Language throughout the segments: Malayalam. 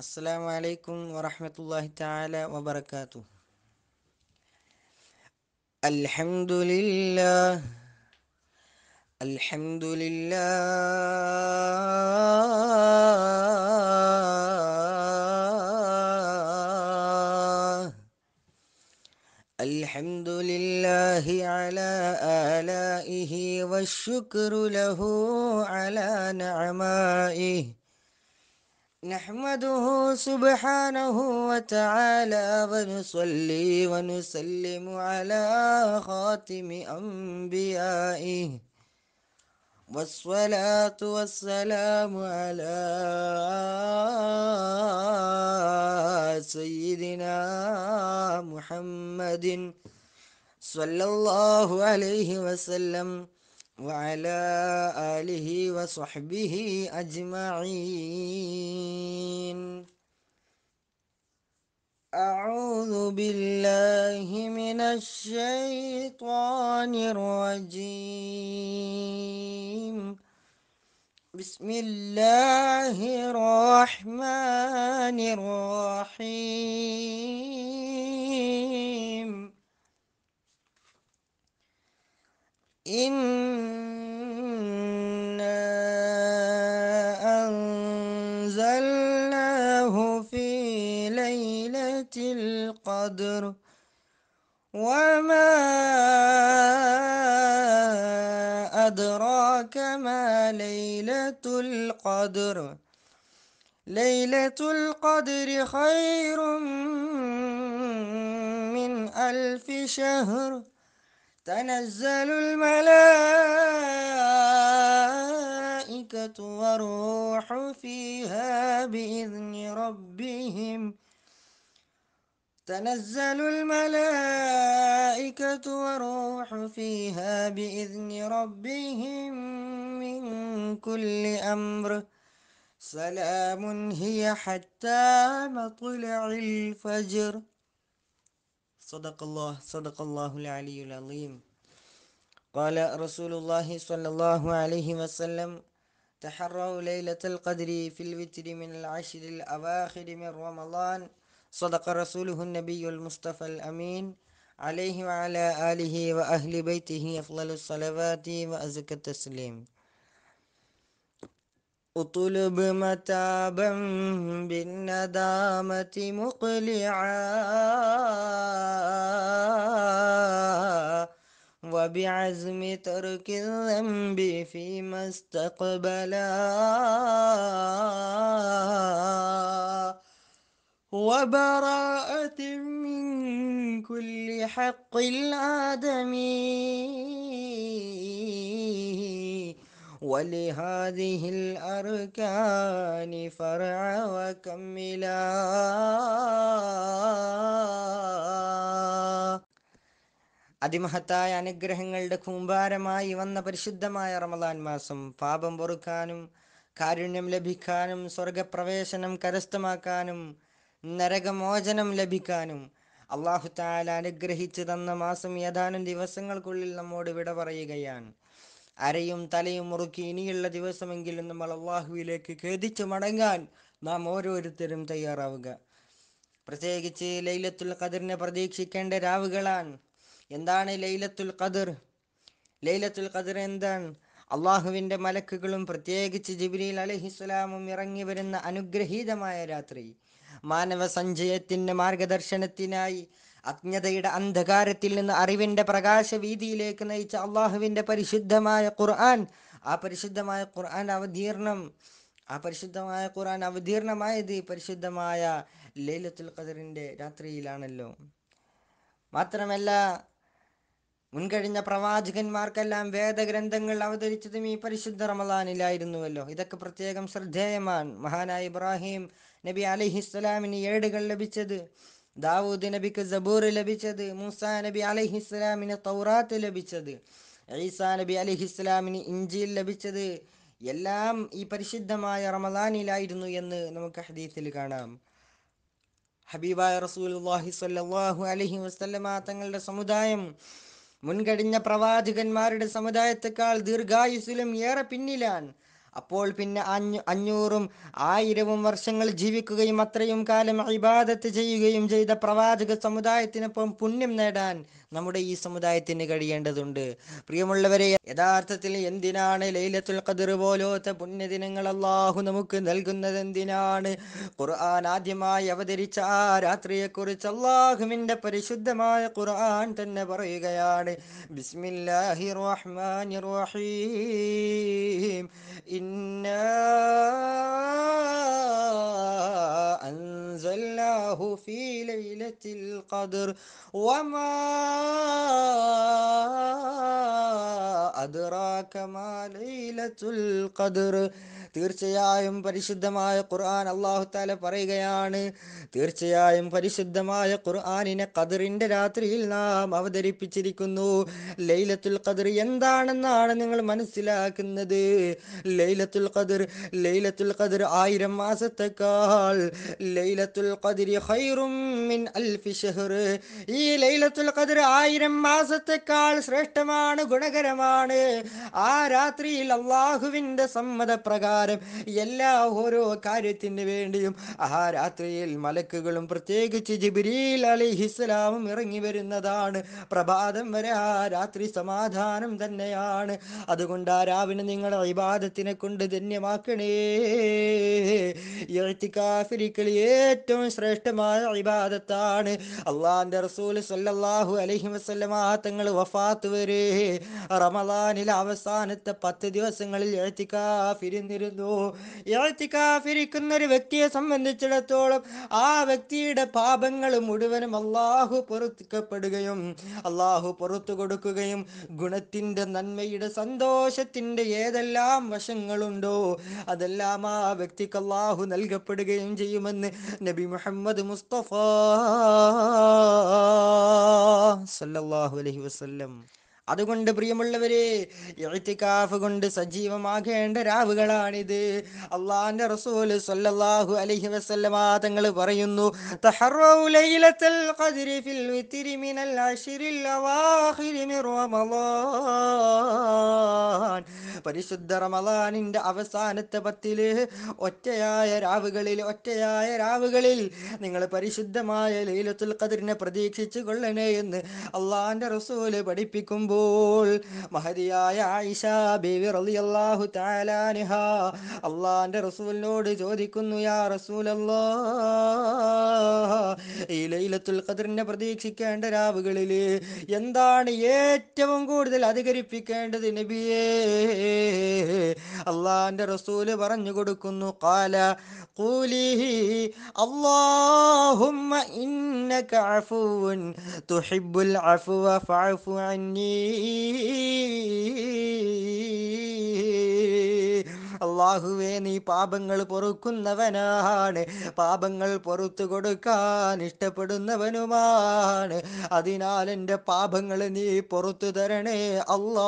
السلام عليكم ورحمة الله تعالى وبركاته الحمد لله الحمد لله الحمد لله على آلائه والشكر له على نعمائه نحمده سبحانه وتعالى ونصلي ونسلم على خاتم أنبيائه والصلاة والسلام على سيدنا محمد صلى الله عليه وسلم وعلى آله وصحبه أجمعين أعوذ بالله من الشيطان الرجيم بسم الله الرحمن الرحيم إنا أنزلناه في ليلة القدر وما أدراك ما ليلة القدر ليلة القدر خير من ألف شهر تنزل الملائكة والروح فيها بإذن ربهم تنزل الملائكة والروح فيها بإذن ربهم من كل أمر سلام هي حتى مطلع الفجر صدق الله صدق الله العلي العظيم قال رسول الله صلى الله عليه وسلم تحروا ليلة القدر في الوتر من العشر الأواخر من رمضان صدق رسوله النبي المصطفى الأمين عليه وعلى آله وأهل بيته أفضل الصلوات وأزكى التسليم اطلب متابا بالندامة مقلعا وبعزم ترك الذنب فيما استقبلا وبراءة من كل حق الآدمي ولهذه الأركان فرع وكملا അതിമഹത്തായ അനുഗ്രഹങ്ങളുടെ കൂമ്പാരമായി വന്ന പരിശുദ്ധമായ റമദാൻ മാസം പാപം പൊറുക്കാനും കാരുണ്യം ലഭിക്കാനും സ്വർഗപ്രവേശനം കരസ്ഥമാക്കാനും നരകമോചനം ലഭിക്കാനും അള്ളാഹു താല അനുഗ്രഹിച്ചു തന്ന മാസം ഏതാനും ദിവസങ്ങൾക്കുള്ളിൽ നമ്മോട് വിട പറയുകയാണ് അരയും തലയും മുറുക്കി ഇനിയുള്ള ദിവസമെങ്കിലും നമ്മൾ അള്ളാഹുവിലേക്ക് ഖേദിച്ചു മടങ്ങാൻ നാം ഓരോരുത്തരും തയ്യാറാവുക പ്രത്യേകിച്ച് ലൈലത്തുൽ ഖദറിനെ പ്രതീക്ഷിക്കേണ്ട രാവുകളാണ് എന്താണ് ലൈലത്തുൽ ഖദർ ലൈലത്തുൽ ഖദർ എന്താണ് അള്ളാഹുവിൻ്റെ മലക്കുകളും പ്രത്യേകിച്ച് ജിബ്രീൽ അലഹിസ്സലാമും ഇറങ്ങി വരുന്ന അനുഗ്രഹീതമായ രാത്രി മാനവ സഞ്ചയത്തിൻ്റെ മാർഗദർശനത്തിനായി അജ്ഞതയുടെ അന്ധകാരത്തിൽ നിന്ന് അറിവിൻ്റെ പ്രകാശവീതിയിലേക്ക് നയിച്ച അള്ളാഹുവിൻ്റെ പരിശുദ്ധമായ ഖുർആൻ ആ പരിശുദ്ധമായ ഖുർആൻ അവതീർണം ആ പരിശുദ്ധമായ ഖുർആൻ അവതീർണമായത് പരിശുദ്ധമായ ലൈലത്തുൽ ഖദറിൻ്റെ രാത്രിയിലാണല്ലോ മാത്രമല്ല മുൻകഴിഞ്ഞ പ്രവാചകന്മാർക്കെല്ലാം വേദഗ്രന്ഥങ്ങൾ അവതരിച്ചതും ഈ പരിശുദ്ധ റമദാനിലായിരുന്നുവല്ലോ ഇതൊക്കെ പ്രത്യേകം ശ്രദ്ധേയമാണ് മഹാനായ ഇബ്രാഹിം നബി അലഹിസ്സലാമിന് ഏടുകൾ ലഭിച്ചത് ദാവൂദ് നബിക്ക് സബൂർ ലഭിച്ചത് മൂസ നബി അലഹിസ്സലാമിന് തൗറാത്ത് ലഭിച്ചത് ഈസാ നബി അലഹിസ്സലാമിന് ഇഞ്ചിയിൽ ലഭിച്ചത് എല്ലാം ഈ പരിശുദ്ധമായ റമദാനിലായിരുന്നു എന്ന് നമുക്ക് ഹദീത്തിൽ കാണാം ഹബീബായ റസൂലുള്ളാഹി സ്വല്ലല്ലാഹു അലൈഹി വസല്ലമ തങ്ങളുടെ സമുദായം മുൻകഴിഞ്ഞ പ്രവാചകന്മാരുടെ സമുദായത്തെക്കാൾ ദീർഘായുസിലും ഏറെ പിന്നിലാണ് അപ്പോൾ പിന്നെ അഞ്ഞു അഞ്ഞൂറും ആയിരവും വർഷങ്ങൾ ജീവിക്കുകയും അത്രയും കാലം ഇബാദത്ത് ചെയ്യുകയും ചെയ്ത പ്രവാചക സമുദായത്തിനൊപ്പം പുണ്യം നേടാൻ നമ്മുടെ ഈ സമുദായത്തിന് കഴിയേണ്ടതുണ്ട് പ്രിയമുള്ളവരെ യഥാർത്ഥത്തിൽ എന്തിനാണ് ലൈലത്തുൽ ഖദർ പോലോത്തെ പുണ്യദിനങ്ങൾ അള്ളാഹു നമുക്ക് നൽകുന്നത് എന്തിനാണ് ഖുർആൻ ആദ്യമായി അവതരിച്ച ആ രാത്രിയെക്കുറിച്ച് അള്ളാഹുവിൻ്റെ പരിശുദ്ധമായ ഖുർആൻ തന്നെ പറയുകയാണ് ബിസ്മില്ലാഹി റഹ്മാനി റഹീം ഇന്നാ അൻസൽനാഹു ഫീ ലൈലത്തിൽ ഖദർ വമാ അദ്റാക മാ ലൈലത്തുൽ ഖദർ തീർച്ചയായും പരിശുദ്ധമായ ഖുർആൻ അള്ളാഹു താല പറയുകയാണ് തീർച്ചയായും പരിശുദ്ധമായ ഖുർആനിനെ ഖദറിന്റെ രാത്രിയിൽ നാം അവതരിപ്പിച്ചിരിക്കുന്നു ലൈലത്തുൽ ഖദർ എന്താണെന്നാണ് നിങ്ങൾ മനസ്സിലാക്കുന്നത് ലൈലത്തുൽ ഖദർ ലൈലത്തുൽ ഖദർ ആയിരം മാസത്തെക്കാൾ ലൈലത്തുൽ ഖദരി ഖൈറും മിൻ അൽഫി ഷഹർ ഈ ലൈലത്തുൽ ഖദർ ആയിരം മാസത്തെക്കാൾ ശ്രേഷ്ഠമാണ് ഗുണകരമാണ് ആ രാത്രിയിൽ അള്ളാഹുവിൻ്റെ സമ്മതപ്രകാരം എല്ലാ ഓരോ കാര്യത്തിന് വേണ്ടിയും ആ രാത്രിയിൽ മലക്കുകളും പ്രത്യേകിച്ച് ജിബിരിൽ അലിഹിസ്ലാമും ഇറങ്ങി വരുന്നതാണ് പ്രഭാതം വരെ ആ രാത്രി സമാധാനം തന്നെയാണ് അതുകൊണ്ട് ആ രാവിലെ നിങ്ങൾ ഇബാദത്തിനെ കൊണ്ട് ധന്യമാക്കണേ എഴുത്തിക്കാഫിരിക്കൽ ഏറ്റവും ശ്രേഷ്ഠമായ ഇബാദത്താണ് അള്ളാന്റെ റസൂൽ സല്ലല്ലാഹു അലൈഹി വസല്ലമ തങ്ങൾ വഫാത്ത് വരെ റമദാനിലെ അവസാനത്തെ പത്ത് ദിവസങ്ങളിൽ എഴുത്തിക്കാഫിരുന്നിരുന്നു എഴുത്തിക്കാഫിരിക്കുന്ന ഒരു വ്യക്തിയെ സംബന്ധിച്ചിടത്തോളം ആ വ്യക്തിയുടെ പാപങ്ങൾ മുഴുവനും അള്ളാഹു പൊറുക്കപ്പെടുകയും അള്ളാഹു പുറത്തു കൊടുക്കുകയും ഗുണത്തിന്റെ നന്മയുടെ സന്തോഷത്തിന്റെ ഏതെല്ലാം വശങ്ങളുണ്ടോ അതെല്ലാം ആ വ്യക്തിക്ക് അള്ളാഹു നൽകപ്പെടുകയും ചെയ്യുമെന്ന് നബി മുഹമ്മദ് മുസ്തഫ സല്ലല്ലാഹു അലൈഹി വസല്ലം അതുകൊണ്ട് പ്രിയമുള്ളവരെ ഇഅ്തികാഫ് കൊണ്ട് സജീവമാകേണ്ട രാവുകളാണിത് അള്ളാന്റെ റസൂല് സല്ലല്ലാഹു അലൈഹി വസല്ലമ തങ്ങൾ പറയുന്നു തഹറൗ ലൈലത്തുൽ ഖദ്രി ഫിൽ വിത്രി മിനൽ അശ്റിൽ അവാഖിരി മിൻ റമളാൻ പരിശുദ്ധ റമളാനിന്റെ അവസാനത്തെ പത്തില് ഒറ്റയായ രാവുകളിൽ ഒറ്റയായ രാവുകളിൽ നിങ്ങൾ പരിശുദ്ധമായ ലൈലത്തുൽ ഖദ്രിനെ പ്രതീക്ഷിച്ചു കൊള്ളണേ എന്ന് അള്ളാന്റെ റസൂല് പഠിപ്പിക്കുമ്പോൾ മഹതിയായ ആയിഷ ബേബി റളിയല്ലാഹു തആല അൻഹ അള്ളാന്റെ റസൂലിനോട് ചോദിക്കുന്നു യാ റസൂലല്ലാ ഈ ലൈലത്തുൽ ഖദ്റിനെ പ്രതീക്ഷിക്കേണ്ട രാവുകളിൽ എന്താണ് ഏറ്റവും കൂടുതൽ അധികരിപ്പിക്കേണ്ടത് നബിയേ അള്ളാന്റെ റസൂല് പറഞ്ഞു കൊടുക്കുന്നു കാല قولي اللهم إنك عفو تحب العفو فاعف عني അള്ളാഹുവേ നീ പാപങ്ങൾ പൊറുക്കുന്നവനാണ് പാപങ്ങൾ പൊറത്തു കൊടുക്കാൻ ഇഷ്ടപ്പെടുന്നവനുമാണ് അതിനാൽ എൻ്റെ പാപങ്ങൾ നീ പൊറത്തു തരണേ അല്ലാ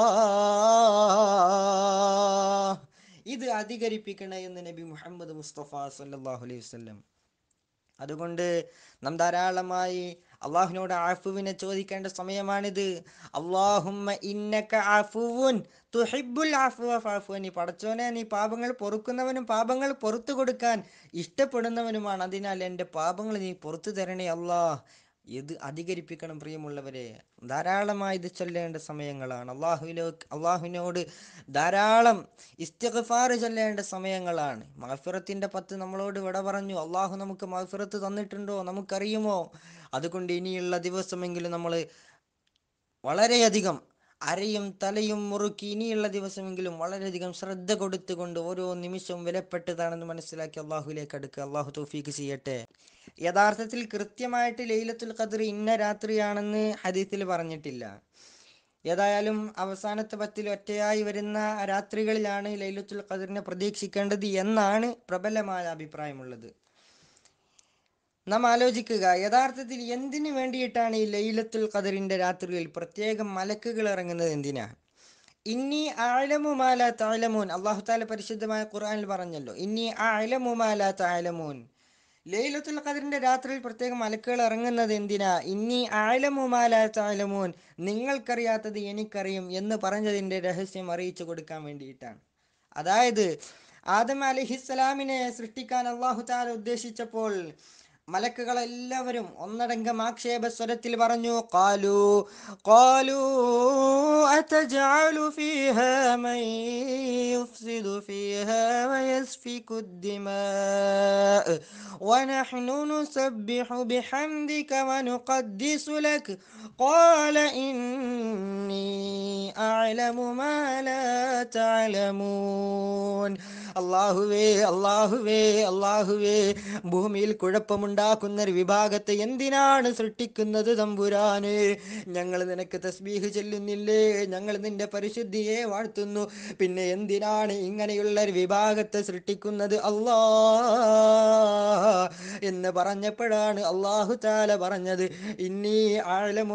ഇത് അധികരിപ്പിക്കണേ എന്ന് നബി മുഹമ്മദ് മുസ്തഫ സല്ലല്ലാഹു അലൈഹി വസല്ലം അതുകൊണ്ട് നാം ധാരാളമായി അള്ളാഹുവിനോട് ആഫുവിനെ ചോദിക്കേണ്ട സമയമാണിത് അള്ളാഹുമ്മ ഇന്നക ആഫുവുൻ തുഹിബുൽ ആഫുവ ഫാഫു നീ പടച്ചോനെ നീ പാപങ്ങൾ പൊറുക്കുന്നവനും പാപങ്ങൾ പുറത്തു കൊടുക്കാൻ ഇഷ്ടപ്പെടുന്നവനുമാണ് അതിനാൽ എൻ്റെ പാപങ്ങൾ നീ പുറത്തു തരണേ അള്ളാഹ് ഇത് അധികരിപ്പിക്കണം പ്രിയമുള്ളവരെ ധാരാളമായി ഇത് ചൊല്ലേണ്ട സമയങ്ങളാണ് അള്ളാഹുവിനോ അള്ളാഹുവിനോട് ധാരാളം ഇസ്തിഗ്ഫാർ ചൊല്ലേണ്ട സമയങ്ങളാണ് മഹഫിറത്തിൻ്റെ പത്ത് നമ്മളോട് വിട പറഞ്ഞു അള്ളാഹു നമുക്ക് മഹഫിറത്ത് തന്നിട്ടുണ്ടോ നമുക്കറിയുമോ അതുകൊണ്ട് ഇനിയുള്ള ദിവസമെങ്കിലും നമ്മൾ വളരെയധികം അരയും തലയും മുറുക്കി ഇനിയുള്ള ദിവസമെങ്കിലും വളരെയധികം ശ്രദ്ധ കൊടുത്തുകൊണ്ട് ഓരോ നിമിഷവും വിലപ്പെട്ടതാണെന്ന് മനസ്സിലാക്കി അള്ളാഹുലേക്ക് അടുക്കുക അള്ളാഹു തൗഫീക്ക് ചെയ്യട്ടെ യഥാർത്ഥത്തിൽ കൃത്യമായിട്ട് ലൈലത്തുൽ ഖദർ ഇന്ന രാത്രിയാണെന്ന് ഹദീത്തിൽ പറഞ്ഞിട്ടില്ല ഏതായാലും അവസാനത്തെ പത്തിൽ ഒറ്റയായി വരുന്ന രാത്രികളിലാണ് ലൈലത്തുൽ ഖദറിനെ പ്രതീക്ഷിക്കേണ്ടത് എന്നാണ് പ്രബലമായ അഭിപ്രായമുള്ളത് നാം ആലോചിക്കുക യഥാർത്ഥത്തിൽ എന്തിനു വേണ്ടിയിട്ടാണ് ഈ ലൈലത്തുൽ ഖദറിന്റെ രാത്രിയിൽ പ്രത്യേകം മലക്കുകൾ ഇറങ്ങുന്നത് എന്തിനാ ഇന്നി ആലമുമാല താലമൂൻ അള്ളാഹു താല പരിശുദ്ധമായ ഖുർആനിൽ പറഞ്ഞല്ലോ ഇന്നി ആലമുമാല താലമൂൻ ലൈലത്തുൽ ഖദറിന്റെ രാത്രിയിൽ പ്രത്യേകം മലക്കുകൾ ഇറങ്ങുന്നത് എന്തിനാ ഇന്നി ആലമുമാല താലമൂൻ നിങ്ങൾക്കറിയാത്തത് എനിക്കറിയും എന്ന് പറഞ്ഞതിന്റെ രഹസ്യം അറിയിച്ചു കൊടുക്കാൻ വേണ്ടിയിട്ടാണ് അതായത് ആദം അലിഹിസ്സലാമിനെ സൃഷ്ടിക്കാൻ അള്ളാഹു താല ഉദ്ദേശിച്ചപ്പോൾ മലക്കുകളെല്ലാവരും ഒന്നടങ്കം ആക്ഷേപ സ്വരത്തിൽ പറഞ്ഞു കാലു കാലു أتجعل فيها من يفسد فيها ويسفك الدماء ونحن نسبح بحمدك ونقدس لك قال إني أعلم ما لا تعلمون അള്ളാഹുവേ അള്ളാഹുവേ അള്ളാഹുവേ ഭൂമിയിൽ കുഴപ്പമുണ്ടാക്കുന്ന ഒരു വിഭാഗത്തെ എന്തിനാണ് സൃഷ്ടിക്കുന്നത് തമ്പുരാന് ഞങ്ങൾ നിനക്ക് തസ്ബീഹ് ചെല്ലുന്നില്ലേ ഞങ്ങൾ നിന്റെ പരിശുദ്ധിയെ വാഴ്ത്തുന്നു പിന്നെ എന്തിനാണ് ഇങ്ങനെയുള്ള ഒരു വിഭാഗത്തെ സൃഷ്ടിക്കുന്നത് അല്ലാ എന്ന് പറഞ്ഞപ്പോഴാണ് അള്ളാഹു താല പറഞ്ഞത് ഇന്നീ ആഴമു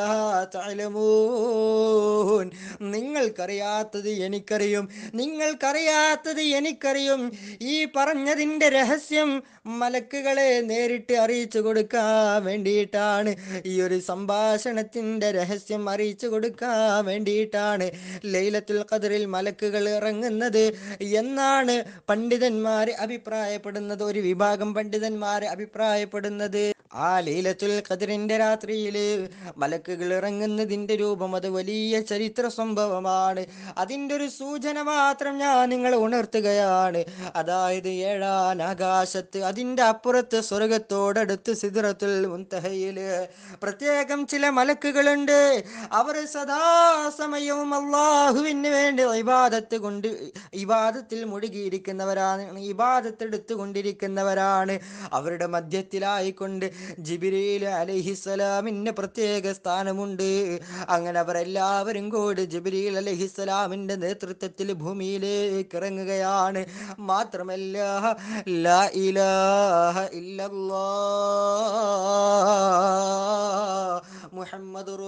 തലമൂൻ നിങ്ങൾക്കറിയാത്തത് എനിക്കറിയും നിങ്ങൾക്കറിയാത്തത് എനിക്കറിയും ഈ പറഞ്ഞതിൻ്റെ രഹസ്യം മലക്കുകളെ നേരിട്ട് അറിയിച്ചു കൊടുക്കാൻ വേണ്ടിയിട്ടാണ് ഈ ഒരു സംഭാഷണത്തിൻ്റെ രഹസ്യം അറിയിച്ചു കൊടുക്കാൻ വേണ്ടിയിട്ടാണ് ലൈലത്തുൽ ഖദറിൽ മലക്കുകൾ ഇറങ്ങുന്നത് എന്നാണ് പണ്ഡിതന്മാർ അഭിപ്രായപ്പെടുന്നത് ഒരു വിഭാഗം പണ്ഡിതന്മാർ അഭിപ്രായപ്പെടുന്നത് ആ ലൈലത്തുൽ ഖദറിന്റെ രാത്രിയിൽ മലക്കുകൾ ഇറങ്ങുന്നതിന്റെ രൂപം അത് വലിയ ചരിത്ര സംഭവമാണ് അതിൻ്റെ ഒരു സൂചന മാത്രം ഞാൻ നിങ്ങളെ ഉണർത്തുകയാണ് അതായത് ഏഴാൻ ആകാശത്ത് അതിൻ്റെ അപ്പുറത്ത് സ്വർഗത്തോടടുത്ത് സിദ്റത്തുൽ മുൻതഹയില് പ്രത്യേകം ചില മലക്കുകളുണ്ട് അവർ സദാസമയവും അള്ളാഹുവിന് വേണ്ടി ഇബാദത്ത് കൊണ്ട് ഇബാദത്തിൽ മുഴുകിയിരിക്കുന്നവരാണ് ഇബാദത്ത് എടുത്തുകൊണ്ടിരിക്കുന്നവരാണ് അവരുടെ മധ്യത്തിലായിക്കൊണ്ട് ജിബിരിയിൽ അലഹിസ്സലാമിന് പ്രത്യേക സ്ഥാനമുണ്ട് അങ്ങനെ അവരെല്ലാവരും കൂടി ജിബിരിയിൽ അലഹിസ്സലാമിന്റെ നേതൃത്വത്തിൽ ഭൂമിയിലേക്ക് ഇറങ്ങുകയാണ് മാത്രമല്ല ലാ ഇലാഹ ഇല്ലല്ലാ മുഹമ്മദ്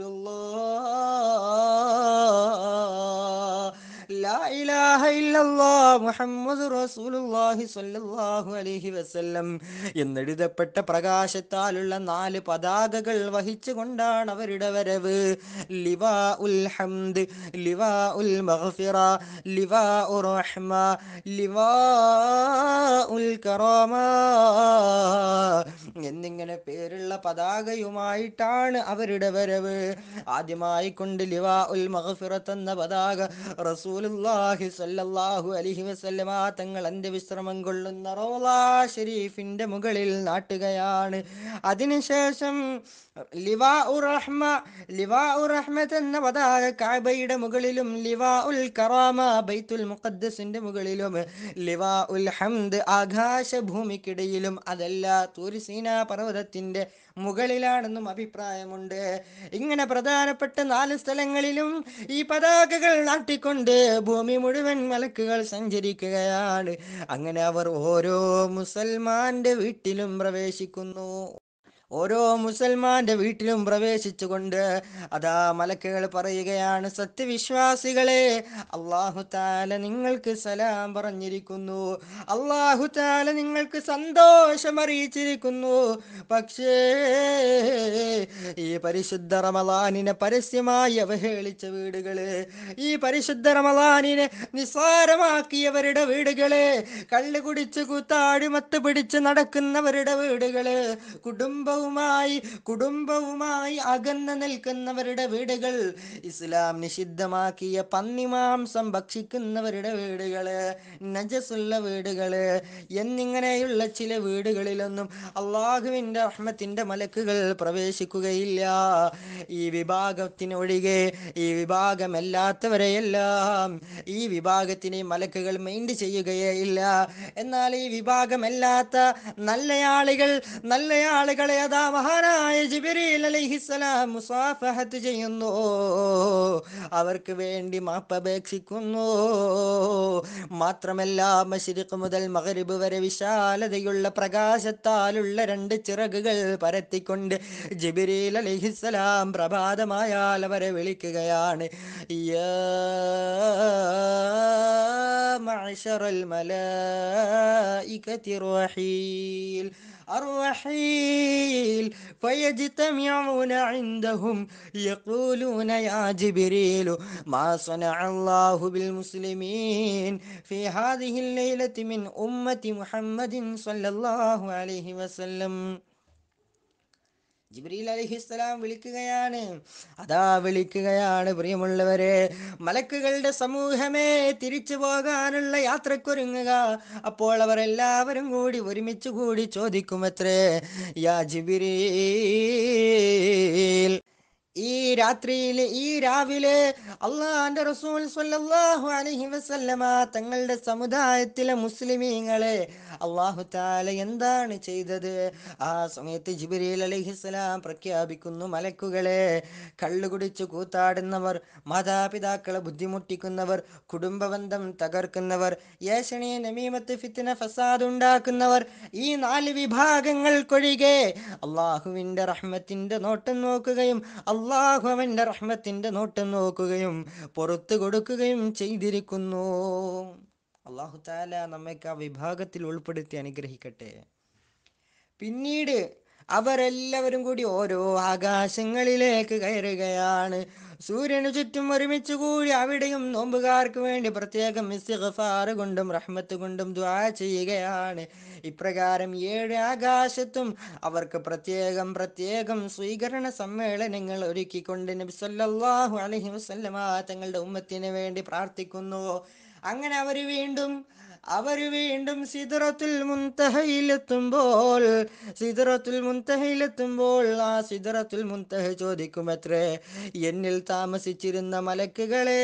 ലാ ഇലാഹ ഇല്ലല്ലാ മുഹമ്മദ് റസൂലുള്ളാഹി സ്വല്ലല്ലാഹു അലൈഹി വസല്ലം എന്നെഴുതപ്പെട്ട പ്രകാശത്താലുള്ള നാല് പതാകകൾ വഹിച്ചുകൊണ്ടാണ് അവരുടെ വരവ് ലിവാ ഉൽ ഹംദ് ലിവാ ഉൽ മഗ്ഫിറ ലിവാ ഉർ റഹ്മ ലിവാ ഉൽ കറാമ എന്നിങ്ങനെ പേരുള്ള പതാകയുമായിട്ടാണ് അവരുടെ വരവ് ആദ്യമായി കൊണ്ട് ലിവാ ഉൽ മഗ്ഫിറത്ത് എന്ന പതാക റസൂലുള്ളാഹി സ്വല്ലല്ലാഹു അലൈഹി വസല്ലമ തങ്ങൾ അന്ത്യവിശ്രമം കൊള്ളുന്ന റൗള ഷരീഫിന്റെ മുകളിൽ നാട്ടുകയാണ് അതിനുശേഷം ലിവാ ഉർ റഹ്മ ലിവാ ഉർ റഹ്മത്ത് എന്ന പതാക കാബയുടെ മുകളിലും ലിവാ ഉൽ കറാമ ബൈത്തുൽ മുഖദ്ദസിന്റെ മുകളിലും ലിവാ ഉൽ ഹംദ് ആകാശഭൂമിക്കിടയിലും അതല്ല തൂരിസീന പർവ്വതത്തിന്റെ മുകളിലാണെന്നും അഭിപ്രായമുണ്ട് ഇങ്ങനെ പ്രധാനപ്പെട്ട നാല് സ്ഥലങ്ങളിലും ഈ പതാകകൾ നാട്ടിക്കൊണ്ട് ഭൂമി മുഴുവൻ മലക്കുകൾ സഞ്ചരിക്കുകയാണ് അങ്ങനെ അവർ ഓരോ മുസൽമാന്റെ വീട്ടിലും പ്രവേശിക്കുന്നു ഓരോ മുസൽമാന്റെ വീട്ടിലും പ്രവേശിച്ചുകൊണ്ട് അതാ മലക്കുകൾ പറയുകയാണ് സത്യവിശ്വാസികളെ അള്ളാഹു താല നിങ്ങൾക്ക് സലാം പറഞ്ഞിരിക്കുന്നു അള്ളാഹു താല നിങ്ങൾക്ക് സന്തോഷം അറിയിച്ചിരിക്കുന്നു പക്ഷേ ഈ പരിശുദ്ധ റമലാനിനെ പരസ്യമായി അവഹേളിച്ച വീടുകള് ഈ പരിശുദ്ധ റമലാനിനെ നിസ്സാരമാക്കിയവരുടെ വീടുകള് കള്ളു കുടിച്ച് കൂത്താടി മത്ത് പിടിച്ച് നടക്കുന്നവരുടെ വീടുകള് കുടുംബവുമായി കുടുംബവുമായി അകന്ന് നിൽക്കുന്നവരുടെ വീടുകൾ ഇസ്ലാം നിഷിദ്ധമാക്കിയ പന്നിമാംസം ഭക്ഷിക്കുന്നവരുടെ വീടുകള് നജസുള്ള വീടുകള് എന്നിങ്ങനെയുള്ള ചില വീടുകളിലൊന്നും അള്ളാഹുവിൻ്റെ റഹ്മത്തിൻ്റെ മലക്കുകൾ പ്രവേശിക്കുകയില്ല ഈ വിഭാഗത്തിനൊഴികെ ഈ വിഭാഗമല്ലാത്തവരെയെല്ലാം ഈ വിഭാഗത്തിനെ മലക്കുകൾ മൈൻഡ് ചെയ്യുകയേ ഇല്ല എന്നാൽ ഈ വിഭാഗമല്ലാത്ത നല്ലയാളുകൾ നല്ലയാളുകളെ അതാ മഹാനായ ജിബിരിൽ അലൈഹിസ്സലാം മുസാഫഹത്ത് ചെയ്യുന്നു അവർക്ക് വേണ്ടി മാപ്പപേക്ഷിക്കുന്നു മാത്രമല്ല മശരിഖ് മുതൽ മഗ്രിബ് വരെ വിശാലതയുള്ള പ്രകാശത്താലുള്ള രണ്ട് ചിറകുകൾ പരത്തിക്കൊണ്ട് ജിബിരിൽ അലൈഹിസ്സലാം പ്രഭാതമായാൽ അവരെ വിളിക്കുകയാണ് യാ معشر الملائكة الرحيل الرحيل جبريل فيجتمعون عندهم يقولون يا جبريل ما صنع الله بالمسلمين في هذه الليلة من أمة محمد صلى الله عليه وسلم ജിബ്രീൽ അലഹിസ്സലാം വിളിക്കുകയാണ് അതാ വിളിക്കുകയാണ് പ്രിയമുള്ളവരെ മലക്കുകളുടെ സമൂഹമേ തിരിച്ചു പോകാനുള്ള യാത്രക്കൊരുങ്ങുക അപ്പോൾ അവർ എല്ലാവരും കൂടി ഒരുമിച്ച് കൂടി ചോദിക്കുമത്രേ യാ ജിബിരീൽ ഈ രാത്രിയിൽ ഈ രാവിലെ അള്ളാന്റെ റസൂൽ സ്വല്ലല്ലാഹു അലൈഹി വസല്ലമ തങ്ങളുടെ സമുദായത്തിലെ മുസ്ലിമീങ്ങളെ അള്ളാഹു താല എന്താണ് ചെയ്തത് ആ സമയത്ത് ജിബിരിൽ അലൈഹിസ്സലാം പ്രഖ്യാപിക്കുന്നു മലക്കുകളെ കള്ളു കുടിച്ച് കൂത്താടുന്നവർ മാതാപിതാക്കളെ ബുദ്ധിമുട്ടിക്കുന്നവർ കുടുംബബന്ധം തകർക്കുന്നവർ യേശണി നമീമത്ത് ഫിത്തിന ഫസാദ് ഉണ്ടാക്കുന്നവർ ഈ നാല് വിഭാഗങ്ങൾക്കൊഴികെ അള്ളാഹുവിൻ്റെ റഹ്മത്തിൻ്റെ നോട്ടം നോക്കുകയും അള്ളാഹു അവൻ്റെ റഹ്മത്തിൻ്റെ നോട്ടം നോക്കുകയും പുറത്തു കൊടുക്കുകയും ചെയ്തിരിക്കുന്നു അള്ളാഹു താല നമ്മയ്ക്ക് ആ വിഭാഗത്തിൽ ഉൾപ്പെടുത്തി അനുഗ്രഹിക്കട്ടെ പിന്നീട് അവരെല്ലാവരും കൂടി ഓരോ ആകാശങ്ങളിലേക്ക് കയറുകയാണ് സൂര്യനു ചുറ്റും ഒരുമിച്ച് കൂടി അവിടെയും നോമ്പുകാർക്ക് വേണ്ടി പ്രത്യേകം ഇസ്തിഗ്ഫാർ കൊണ്ടും റഹ്മത്ത് കൊണ്ടും ദ്വാ ചെയ്യുകയാണ് ഇപ്രകാരം ഏഴ് ആകാശത്തും അവർക്ക് പ്രത്യേകം പ്രത്യേകം സ്വീകരണ സമ്മേളനങ്ങൾ ഒരുക്കിക്കൊണ്ട് നബി സല്ലല്ലാഹു അലൈഹി വസല്ലമ തങ്ങളുടെ ഉമ്മത്തിന് വേണ്ടി പ്രാർത്ഥിക്കുന്നു അങ്ങനെ അവർ വീണ്ടും അവർ വീണ്ടും സിദറത്തുൽ മുൻതഹയിലെത്തുമ്പോൾ സിദറത്തുൽ മുൻതഹയിലെത്തുമ്പോൾ ആ സിദറത്തുൽ മുൻതഹ ചോദിക്കുമത്രേ എന്നിൽ താമസിച്ചിരുന്ന മലക്കുകളെ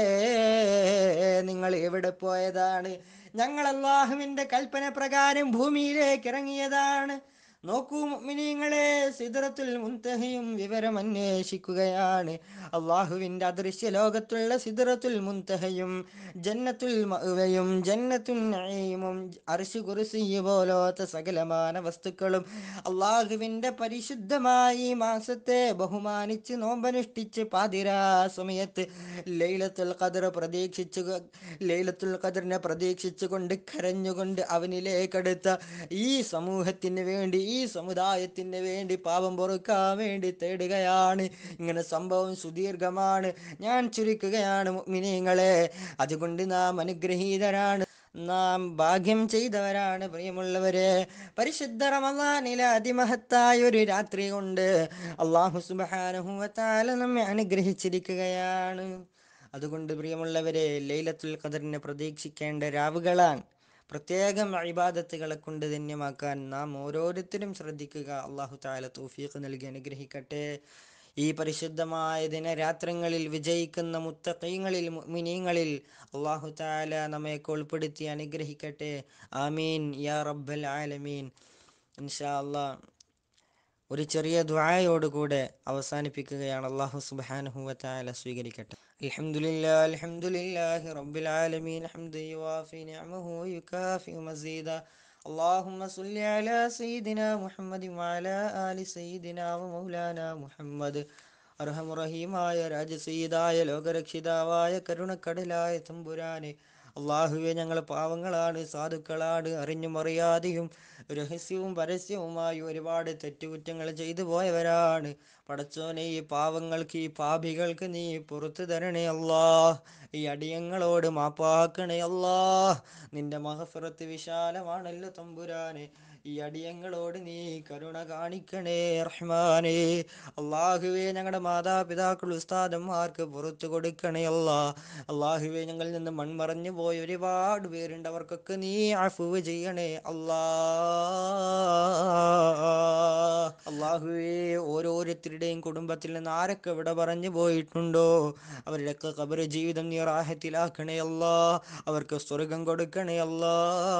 നിങ്ങൾ എവിടെ പോയതാണ് ഞങ്ങൾ അള്ളാഹുവിൻ്റെ കൽപ്പന പ്രകാരം ഭൂമിയിലേക്ക് ഇറങ്ങിയതാണ് നോക്കൂ മിനിങ്ങളെ സിദറത്തുൽ മുൻതഹയും വിവരം അന്വേഷിക്കുകയാണ് അള്ളാഹുവിൻ്റെ അദൃശ്യ ലോകത്തുള്ള സിദറത്തുൽ മുൻതഹയും ജന്നത്തുൽ മഅവയും ജന്നത്തുൽ നഈമും അർശ് കുർസി പോലോത്ത സകലമാന വസ്തുക്കളും അള്ളാഹുവിൻ്റെ പരിശുദ്ധമായ ഈ മാസത്തെ ബഹുമാനിച്ച് നോമ്പനുഷ്ഠിച്ച് പാതിരാ സമയത്ത് ലൈലത്തുൽ ഖദർ പ്രതീക്ഷിച്ചു ലൈലത്തുൽ ഖദറിനെ പ്രതീക്ഷിച്ചുകൊണ്ട് കരഞ്ഞുകൊണ്ട് അവനിലേക്കെടുത്ത ഈ സമൂഹത്തിന് വേണ്ടി ഈ സമുദായത്തിന് വേണ്ടി പാപം പൊറുക്കാൻ വേണ്ടി തേടുകയാണ് ഇങ്ങനെ സംഭവം സുദീർഘമാണ് ഞാൻ ചുരുക്കുകയാണ് മിനിങ്ങളെ അതുകൊണ്ട് നാം അനുഗ്രഹീതരാണ് നാം ഭാഗ്യം ചെയ്തവരാണ് പ്രിയമുള്ളവരെ പരിശുദ്ധ റമദാനിലെ അതിമഹത്തായ ഒരു രാത്രി കൊണ്ട് അള്ളാഹു സുബാനുഹുവത്താല നമ്മെ അനുഗ്രഹിച്ചിരിക്കുകയാണ് അതുകൊണ്ട് പ്രിയമുള്ളവരെ ലൈലത്തുൽ ഖദറിനെ പ്രതീക്ഷിക്കേണ്ട രാവുകളാണ് പ്രത്യേകം ഇബാദത്തുകളെ കൊണ്ട് ധന്യമാക്കാൻ നാം ഓരോരുത്തരും ശ്രദ്ധിക്കുക അള്ളാഹു താല തൗഫീഖ് നൽകി അനുഗ്രഹിക്കട്ടെ ഈ പരിശുദ്ധമായ ദിനരാത്രങ്ങളിൽ വിജയിക്കുന്ന മുത്തഖീങ്ങളിൽ മുഅ്മിനീങ്ങളിൽ അള്ളാഹു താല നമ്മയൊക്കെ ഉൾപ്പെടുത്തി അനുഗ്രഹിക്കട്ടെ ആമീൻ യാ റബ്ബൽ ആലമീൻ ഇൻഷാ അള്ളാഹ് ഒരു ചെറിയ ദ്വായോടുകൂടെ അവസാനിപ്പിക്കുകയാണ് അള്ളാഹു സുബ്ഹാനഹു വതആല സ്വീകരിക്കട്ടെ അൽഹംദുലില്ലാ അൽഹംദുലില്ലാഹി റബ്ബിൽ ആലമീൻ ഹംദൻ യുവാഫി നിഅമഹു യുകാഫി മസീദ اللهم صل على سيدنا محمد وعلى آل سيدنا ومولانا محمد അർഹമുറഹീമായ രാജസീതായ ലോകരക്ഷിതാവായ കരുണക്കടലായ തമ്പുരാനെ അള്ളാഹുവെ ഞങ്ങൾ പാവങ്ങളാണ് സാധുക്കളാണ് അറിഞ്ഞും അറിയാതെയും രഹസ്യവും പരസ്യവുമായി ഒരുപാട് തെറ്റുകുറ്റങ്ങൾ ചെയ്തു പോയവരാണ് പടച്ചോനെ ഈ പാവങ്ങൾക്ക് ഈ പാപികൾക്ക് നീ പുറത്തു തരണേ അല്ലാ ഈ അടിയങ്ങളോട് മാപ്പാക്കണേ അല്ലാ നിന്റെ മഹഫറത്ത് വിശാലമാണല്ലോ തമ്പുരാനെ ഈ അടിയങ്ങളോട് നീ കരുണ കാണിക്കണേ റഹ്മാനേ അള്ളാഹുവേ ഞങ്ങളുടെ മാതാപിതാക്കൾ ഉസ്താദന്മാർക്ക് പുറത്തു കൊടുക്കണേ അല്ലാ അള്ളാഹുവേ ഞങ്ങളിൽ നിന്ന് മൺമറഞ്ഞു പോയ ഒരുപാട് പേരുണ്ട് അവർക്കൊക്കെ നീ അഫുവ് ചെയ്യണേ അല്ലാ അള്ളാഹുവേ ഓരോരുത്തരുടെയും കുടുംബത്തിൽ നിന്ന് ആരൊക്കെ ഇവിടെ പറഞ്ഞു പോയിട്ടുണ്ടോ അവരുടെയൊക്കെ കബറ് ജീവിതം നീ റാഹത്തിലാക്കണേ അല്ലാ അവർക്ക് സ്വർഗം കൊടുക്കണേ അല്ലാ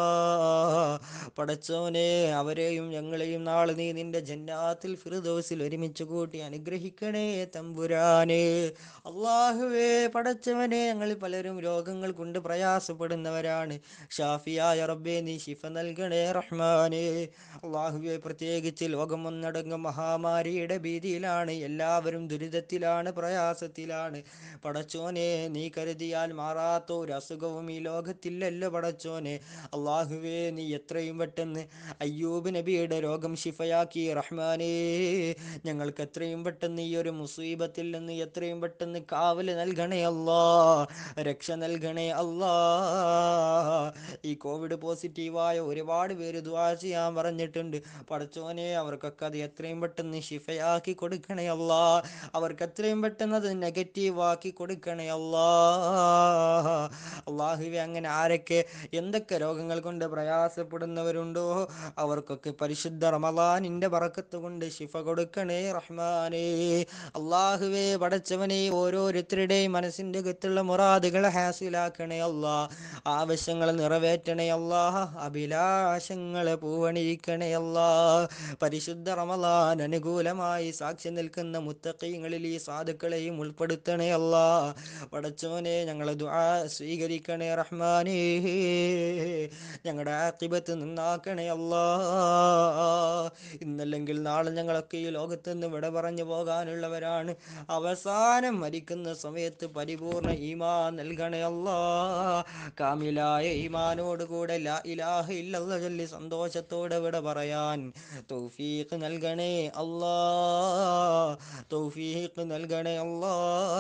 പടച്ചോനെ അവരെയും ഞങ്ങളെയും നാളെ നീ നിന്റെ ജന്നാത്തിൽ ഫിറുദോസിൽ ഒരുമിച്ച് കൂട്ടി അനുഗ്രഹിക്കണേ തമ്പുരാനെ അള്ളാഹുവേ പടച്ചവനെ ഞങ്ങൾ പലരും രോഗങ്ങൾ കൊണ്ട് പ്രയാസപ്പെടുന്നവരാണ് ഷാഫിയായ റബ്ബേ നീ ശിഫ നൽകണേ റഹ്മാനെ അള്ളാഹുവെ പ്രത്യേകിച്ച് ലോകം ഒന്നടങ്കം മഹാമാരിയുടെ ഭീതിയിലാണ് എല്ലാവരും ദുരിതത്തിലാണ് പ്രയാസത്തിലാണ് പടച്ചോനെ നീ കരുതിയാൽ മാറാത്ത ഒരു അസുഖവും ഈ ലോകത്തില്ലല്ലോ പടച്ചോനെ അള്ളാഹുവേ നീ എത്രയും പെട്ടെന്ന് അയ്യൂബ് നബിയുടെ രോഗം ഷിഫയാക്കി റഹ്മാനേ ഞങ്ങൾക്ക് എത്രയും പെട്ടെന്ന് ഈ ഒരു മുസീബത്തിൽ നിന്ന് എത്രയും പെട്ടെന്ന് കാവല് നൽകണേ അല്ലാ രക്ഷ നൽകണേ അല്ലാ ഈ കോവിഡ് പോസിറ്റീവായ ഒരുപാട് പേര് ദുആ ചെയ്യാൻ പറഞ്ഞിട്ടുണ്ട് പടച്ചോനെ അവർക്കൊക്കെ അത് എത്രയും പെട്ടെന്ന് ഷിഫയാക്കി കൊടുക്കണേ അല്ലാ അവർക്ക് എത്രയും പെട്ടെന്ന് അത് നെഗറ്റീവ് ആക്കി കൊടുക്കണേ അല്ലാ അള്ളാഹുവെ അങ്ങനെ ആരൊക്കെ എന്തൊക്കെ രോഗങ്ങൾ കൊണ്ട് പ്രയാസപ്പെടുന്നവരുണ്ടോ അവർക്കൊക്കെ പരിശുദ്ധ റമലാനിന്റെ ബറക്കത്ത് കൊണ്ട് ശിഫ കൊടുക്കണേ റഹ്മാനേ അള്ളാഹുവേ പടച്ചവനെ ഓരോരുത്തരുടെയും മനസ്സിന്റെ അകത്തുള്ള മുറാദുകൾ ഹാസിലാക്കണേ അല്ലാ ആവശ്യങ്ങൾ നിറവേറ്റണേ അല്ലാ അഭിലാഷങ്ങളെ പൂവണിയിക്കണേ അല്ലാ പരിശുദ്ധ റമലാൻ അനുകൂലമായി സാക്ഷി നിൽക്കുന്ന മുത്തക്കൈങ്ങളിൽ ഈ സാധുക്കളെയും ഉൾപ്പെടുത്തണേ അല്ലാ പടച്ചോനെ ഞങ്ങളെ ദുആ സ്വീകരിക്കണേ റഹ്മാനേ ഞങ്ങളുടെ ആക്കിബത്ത് നന്നാക്കണേ അല്ലാ ഇന്നല്ലെങ്കിൽ നാളെ ഞങ്ങളൊക്കെ ഈ ലോകത്ത് നിന്ന് വിട പറഞ്ഞു പോകാനുള്ളവരാണ് അവസാനം മരിക്കുന്ന സമയത്ത് പരിപൂർണ ഈമാൻ നൽകണേ അല്ലാ കാമിലായ ഈമാനോട് കൂടെ ലാ ഇലാഹ ഇല്ലല്ലാ ചൊല്ലി സന്തോഷത്തോടെ വിട പറയാൻ തൗഫീഖ് നൽകണേ അല്ലാ തൗഫീഖ് നൽകണേ അല്ലാ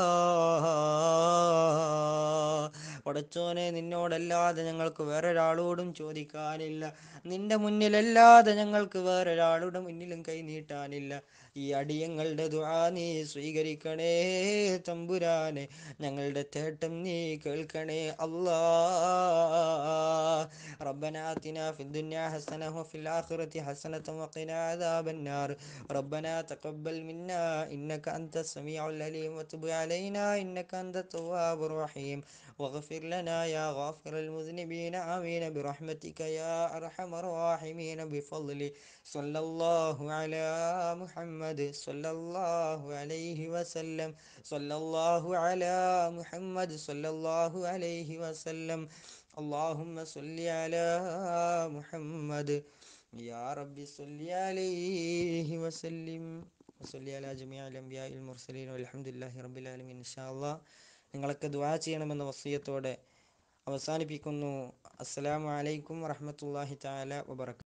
പടച്ചോനെ നിന്നോടല്ലാതെ ഞങ്ങൾക്ക് വേറൊരാളോടും ചോദിക്കാനില്ല നിന്റെ മുന്നിലല്ലാതെ ഞങ്ങൾക്ക് വേറൊരാളുടെ മുന്നിലും കൈ നീട്ടാനില്ല ഈ അടിയങ്ങളുടെ ദുആ നീ സ്വീകരിക്കണേ തമ്പുരാനെ ഞങ്ങളുടെ തേട്ടം നീ കേൾക്കണേ അല്ലാ ربنا آتنا في الدنيا حسنة وفي الآخرة حسنة وقنا عذاب النار ربنا تقبل منا إنك أنت السميع العليم وتب علينا إنك أنت التواب الرحيم واغفر لنا يا غافر المذنبين آمين برحمتك يا أرحم الراحمين بفضل صلى الله على محمد صلى الله عليه وسلم صلى الله على محمد صلى الله عليه وسلم اللهم صل على محمد يا رب صل عليه وسلم وصل على جميع الأنبياء المرسلين والحمد لله رب العالمين إن شاء الله നിങ്ങളൊക്കെ ദുആ ചെയ്യണമെന്ന വസിയത്തോടെ അവസാനിപ്പിക്കുന്നു അസ്സലാമു അലൈക്കും വറഹ്മത്തുള്ളാഹി തആല വബറകാതുഹു